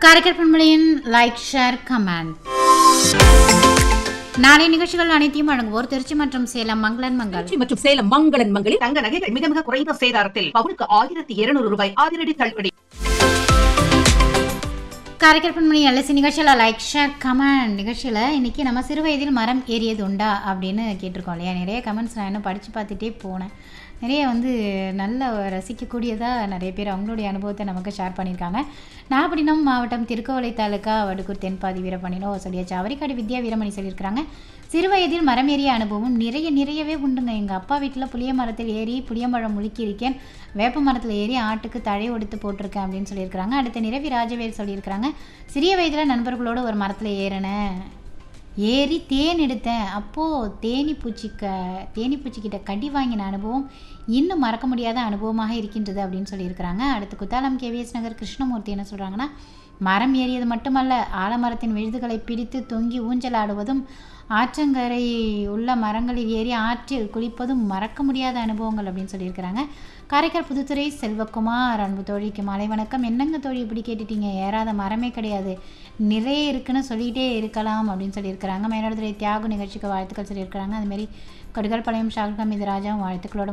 காரைக்கால் பண்பலையின் like share comment நாளை நிகழ்ச்சிகள் அனைத்தையும் வழங்குவோர் திருச்சி மற்றும் சேலம் மங்களன் மங்கள் திருச்சி மற்றும் சேலம் மங்களன் மங்களில் தங்க நகைகள் மிக மிக குறைந்த சேதாரத்தில் பவுனுக்கு ஆயிரத்தி இருநூறு ரூபாய் அதிரடி தள்ளுபடி காரைக்கால் பண்பலை எல்எஸ்சி நிகழ்ச்சியில் லைக் ஷேர் கமெண்ட் நிகழ்ச்சியில் இன்றைக்கி நம்ம சிறு வயதில் மரம் ஏறியது உண்டா அப்படின்னு கேட்டிருக்கோம் இல்லையா நிறைய கமெண்ட்ஸ் நான் இன்னும் படித்து பார்த்துட்டே போனேன் நிறைய வந்து நல்ல ரசிக்கக்கூடியதாக நிறைய பேர் அவங்களுடைய அனுபவத்தை நமக்கு ஷேர் பண்ணியிருக்காங்க நாகப்பட்டினம் மாவட்டம் திருக்கோவிலை தாலுக்கா வடுக்கூர் தென்பாதி வீரமணினோ சொல்லியாச்சு அவரிக்காடு வித்யா வீரமணி சொல்லியிருக்கிறாங்க சிறு வயதில் மரம் ஏறிய அனுபவம் நிறைய நிறையவே உண்டுங்க எங்கள் அப்பா வீட்டில் புளிய மரத்தில் ஏறி புளியம்பழம் முழுக்கியிருக்கேன் வேப்ப மரத்தில் ஏறி ஆட்டுக்கு தழை ஒடுத்து போட்டிருக்கேன் அப்படின்னு சொல்லியிருக்கிறாங்க அடுத்து நிரவி ராஜவேல் சொல்லியிருக்கிறாங்க சிறிய வயதில் நண்பர்களோடு ஒரு மரத்தில் ஏறினேன் ஏறி தேன் எடுத்தேன் அப்போது தேனி பூச்சிக்க தேனி பூச்சிக்கிட்ட கடி வாங்கின அனுபவம் இன்னும் மறக்க முடியாத அனுபவமாக இருக்கின்றது அப்படின்னு சொல்லியிருக்கிறாங்க அடுத்து குத்தாலம் கேவிஎஸ் நகர் கிருஷ்ணமூர்த்தி என்ன சொல்கிறாங்கன்னா மரம் ஏறியது மட்டுமல்ல ஆலமரத்தின் விழுதுகளை பிடித்து தொங்கி ஊஞ்சல் ஆடுவதும் ஆற்றங்கரை உள்ள மரங்களில் ஏறி ஆற்றில் குளிப்பதும் மறக்க முடியாத அனுபவங்கள் அப்படின்னு சொல்லியிருக்கிறாங்க காரைக்கால் புதுத்துறை செல்வகுமார் அன்பு தோழிக்கு மாலை வணக்கம் என்னங்க தோழி இப்படி கேட்டுட்டீங்க ஏறாத மரமே கிடையாது நிறைய இருக்குன்னு சொல்லிகிட்டே இருக்கலாம் அப்படின்னு சொல்லியிருக்கிறாங்க மயிலாடுதுறை தியாகு நிகழ்ச்சிக்கு வாழ்த்துக்கள் சொல்லியிருக்கிறாங்க அதுமாரி கடுகல்பாளையம் ஷாகுல் ஹமீது ராஜாவும் வாழ்த்துக்களோட